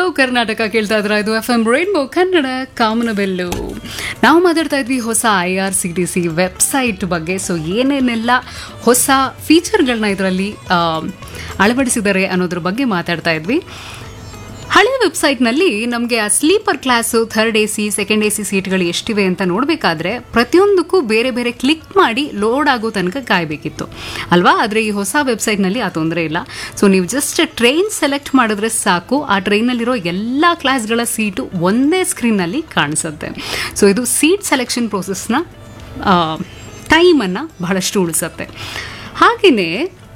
ಕರ್ನಾಟಕ ಕೇಳ್ತಾ ಇದ್ರ ಇದು ಎಫ್ ಎಂ ರೈನ್ಬೋ ಕನ್ನಡ ಕಾಮನಬೆಲ್ಲು ನಾವು ಮಾತಾಡ್ತಾ ಇದ್ವಿ ಹೊಸ I R C T C website ಬಗ್ಗೆ ಸೊ ಏನೇನೆಲ್ಲ ಹೊಸ ಫೀಚರ್ಗಳನ್ನ ಇದರಲ್ಲಿ ಅಳವಡಿಸಿದ್ದಾರೆ ಅನ್ನೋದ್ರ ಬಗ್ಗೆ ಮಾತಾಡ್ತಾ ಇದ್ವಿ ಹಳೆ ವೆಬ್ಸೈಟ್ನಲ್ಲಿ ನಮಗೆ ಆ sleeper class third A C second A C ಸೀಟ್ಗಳು ಎಷ್ಟಿವೆ ಅಂತ ನೋಡಬೇಕಾದ್ರೆ ಪ್ರತಿಯೊಂದಕ್ಕೂ ಬೇರೆ ಬೇರೆ ಕ್ಲಿಕ್ ಮಾಡಿ ಲೋಡ್ ಆಗೋ ತನಕ ಕಾಯಬೇಕಿತ್ತು ಅಲ್ವಾ ಆದರೆ ಈ ಹೊಸ ವೆಬ್ಸೈಟ್ನಲ್ಲಿ ಆ ತೊಂದರೆ ಇಲ್ಲ ಸೊ ನೀವು ಜಸ್ಟ್ ಟ್ರೈನ್ ಸೆಲೆಕ್ಟ್ ಮಾಡಿದ್ರೆ ಸಾಕು ಆ ಟ್ರೈನಲ್ಲಿರೋ ಎಲ್ಲ ಕ್ಲಾಸ್ಗಳ ಸೀಟು ಒಂದೇ ಸ್ಕ್ರೀನ್ನಲ್ಲಿ ಕಾಣಿಸುತ್ತೆ ಸೊ ಇದು ಸೀಟ್ ಸೆಲೆಕ್ಷನ್ ಪ್ರೋಸೆಸ್ನ ಟೈಮನ್ನು ಬಹಳಷ್ಟು ಉಳಿಸುತ್ತೆ ಹಾಗೆಯೇ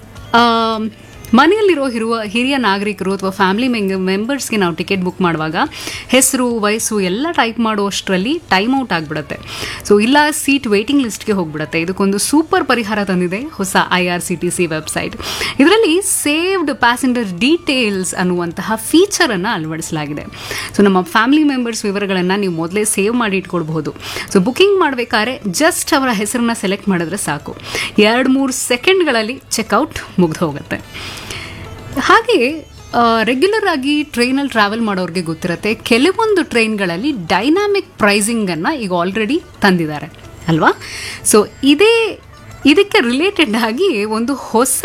ಮನೆಯಲ್ಲಿರೋ ಹಿರುವ ಹಿರಿಯ ನಾಗರಿಕರು ಅಥವಾ ಫ್ಯಾಮಿಲಿ ಮೆಂಬರ್ಸ್ಗೆ ನಾವು ಟಿಕೆಟ್ ಬುಕ್ ಮಾಡುವಾಗ ಹೆಸರು ವಯಸ್ಸು ಎಲ್ಲ ಟೈಪ್ ಮಾಡುವಷ್ಟರಲ್ಲಿ ಟೈಮ್ ಔಟ್ ಆಗಿಬಿಡುತ್ತೆ ಸೊ ಇಲ್ಲ ಸೀಟ್ ವೇಟಿಂಗ್ ಲಿಸ್ಟ್ಗೆ ಹೋಗ್ಬಿಡುತ್ತೆ ಇದಕ್ಕೊಂದು ಸೂಪರ್ ಪರಿಹಾರ ತಂದಿದೆ ಹೊಸ I R C T C website ಇದರಲ್ಲಿ ಸೇವ್ಡ್ ಪ್ಯಾಸೆಂಜರ್ ಡೀಟೇಲ್ಸ್ ಅನ್ನುವಂತಹ ಫೀಚರನ್ನು ಅಳವಡಿಸಲಾಗಿದೆ ಸೊ ನಮ್ಮ ಫ್ಯಾಮಿಲಿ ಮೆಂಬರ್ಸ್ ವಿವರಗಳನ್ನು ನೀವು ಮೊದಲೇ ಸೇವ್ ಮಾಡಿ ಇಟ್ಕೊಳ್ಬಹುದು ಸೊ ಬುಕಿಂಗ್ ಮಾಡಬೇಕಾದ್ರೆ ಜಸ್ಟ್ ಅವರ ಹೆಸರನ್ನ ಸೆಲೆಕ್ಟ್ ಮಾಡಿದ್ರೆ ಸಾಕು ಎರಡು ಮೂರು ಸೆಕೆಂಡ್ಗಳಲ್ಲಿ ಚೆಕ್ಔಟ್ ಮುಗ್ದು ಹೋಗುತ್ತೆ ಹಾಗೆ ರೆಗ್ಯುಲರ್ ಆಗಿ ಟ್ರೈನಲ್ಲಿ ಟ್ರಾವೆಲ್ ಮಾಡೋರಿಗೆ ಗೊತ್ತಿರುತ್ತೆ ಕೆಲವೊಂದು ಟ್ರೈನ್ಗಳಲ್ಲಿ ಡೈನಾಮಿಕ್ ಪ್ರೈಸಿಂಗನ್ನು ಈಗ ಆಲ್ರೆಡಿ ತಂದಿದ್ದಾರೆ ಅಲ್ವಾ ಸೊ ಇದೇ ಇದಕ್ಕೆ ರಿಲೇಟೆಡ್ ಆಗಿ ಒಂದು ಹೊಸ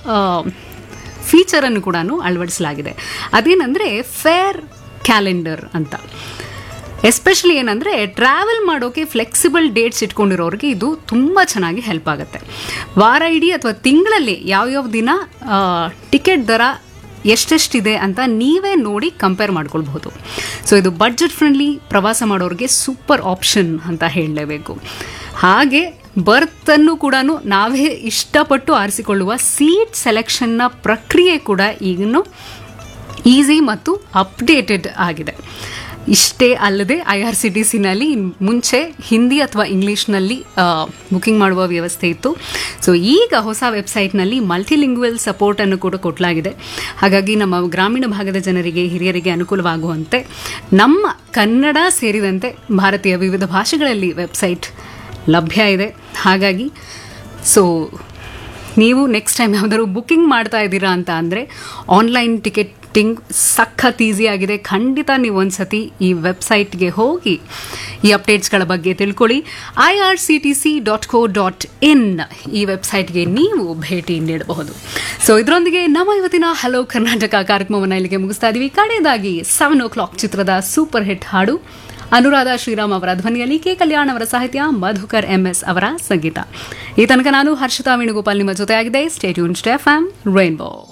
ಫೀಚರನ್ನು ಕೂಡ ಅಳವಡಿಸಲಾಗಿದೆ ಅದೇನೆಂದರೆ ಫೇರ್ ಕ್ಯಾಲೆಂಡರ್ ಅಂತ ಎಸ್ಪೆಷಲಿ ಏನಂದರೆ ಟ್ರಾವೆಲ್ ಮಾಡೋಕೆ ಫ್ಲೆಕ್ಸಿಬಲ್ ಡೇಟ್ಸ್ ಇಟ್ಕೊಂಡಿರೋರಿಗೆ ಇದು ತುಂಬ ಚೆನ್ನಾಗಿ ಹೆಲ್ಪ್ ಆಗುತ್ತೆ ವಾರ ಇಡೀ ಅಥವಾ ತಿಂಗಳಲ್ಲಿ ಯಾವ್ಯಾವ ದಿನ ಟಿಕೆಟ್ ದರ ಎಷ್ಟೆಷ್ಟಿದೆ ಅಂತ ನೀವೇ ನೋಡಿ ಕಂಪೇರ್ ಮಾಡ್ಕೊಳ್ಬಹುದು ಸೊ ಇದು ಬಡ್ಜೆಟ್ ಫ್ರೆಂಡ್ಲಿ ಪ್ರವಾಸ ಮಾಡೋರಿಗೆ ಸೂಪರ್ ಆಪ್ಷನ್ ಅಂತ ಹೇಳಲೇಬೇಕು ಹಾಗೆ ಬರ್ತನ್ನು ಕೂಡ ನಾವೇ ಇಷ್ಟಪಟ್ಟು ಆರಿಸಿಕೊಳ್ಳುವ ಸೀಟ್ ಸೆಲೆಕ್ಷನ್ನ ಪ್ರಕ್ರಿಯೆ ಕೂಡ ಈಗಲೂ ಈಸಿ ಮತ್ತು ಅಪ್ಡೇಟೆಡ್ ಆಗಿದೆ ಇಷ್ಟೇ ಅಲ್ಲದೆ ಐ ಆರ್ ಸಿ ಟಿ ಸಿನಲ್ಲಿ ಮುಂಚೆ ಹಿಂದಿ ಅಥವಾ ಇಂಗ್ಲೀಷ್ನಲ್ಲಿ ಬುಕಿಂಗ್ ಮಾಡುವ ವ್ಯವಸ್ಥೆ ಇತ್ತು ಸೊ ಈಗ ಹೊಸ ವೆಬ್ಸೈಟ್ನಲ್ಲಿ ಮಲ್ಟಿಲಿಂಗ್ವಲ್ ಸಪೋರ್ಟನ್ನು ಕೂಡ ಕೊಡಲಾಗಿದೆ ಹಾಗಾಗಿ ನಮ್ಮ ಗ್ರಾಮೀಣ ಭಾಗದ ಜನರಿಗೆ ಹಿರಿಯರಿಗೆ ಅನುಕೂಲವಾಗುವಂತೆ ನಮ್ಮ ಕನ್ನಡ ಸೇರಿದಂತೆ ಭಾರತೀಯ ವಿವಿಧ ಭಾಷೆಗಳಲ್ಲಿ ವೆಬ್ಸೈಟ್ ಲಭ್ಯ ಇದೆ ಹಾಗಾಗಿ ಸೊ ನೀವು ನೆಕ್ಸ್ಟ್ ಟೈಮ್ ಯಾವ್ದಾದ್ರು ಬುಕ್ಕಿಂಗ್ ಮಾಡ್ತಾ ಇದ್ದೀರಾ ಅಂತ ಅಂದರೆ ಆನ್ಲೈನ್ ಟಿಕೆಟಿಂಗ್ ಸಖತ್ ಈಸಿ ಆಗಿದೆ ಖಂಡಿತ ನೀವು ಒಂದ್ಸತಿ ಈ ವೆಬ್ಸೈಟ್ಗೆ ಹೋಗಿ ಈ ಅಪ್ಡೇಟ್ಸ್ಗಳ ಬಗ್ಗೆ ತಿಳ್ಕೊಳ್ಳಿ I R C T C dot co dot in ಈ ವೆಬ್ಸೈಟ್ಗೆ ನೀವು ಭೇಟಿ ನೀಡಬಹುದು ಸೊ ಇದರೊಂದಿಗೆ ನಮ್ಮ ಇವತ್ತಿನ ಹಲೋ ಕರ್ನಾಟಕ ಕಾರ್ಯಕ್ರಮವನ್ನು ಇಲ್ಲಿಗೆ ಮುಗಿಸ್ತಾ ಇದೀವಿ ಕಡೆಯದಾಗಿ ಸೆವೆನ್ ಓ ಕ್ಲಾಕ್ ಚಿತ್ರದ ಸೂಪರ್ ಹಿಟ್ ಹಾಡು ಅನುರಾಧ ಶ್ರೀರಾಮ್ ಅವರ ಧ್ವನಿಯಲ್ಲಿ ಕೆ ಕಲ್ಯಾಣ್ ಅವರ ಸಾಹಿತ್ಯ ಮಧುಕರ್ ಎಂಎಸ್ ಅವರ ಸಂಗೀತ ಈ ತನಕ ನಾನು ಹರ್ಷಿತಾ ವೇಣುಗೋಪಾಲ್ ನಿಮ್ಮ ಜೊತೆಯಾಗಿದೆ ಸ್ಟೇಟ್ಯೂನ್ ಸ್ಟೆಫ್ ಆಮ್ ರೈನ್ಬೋ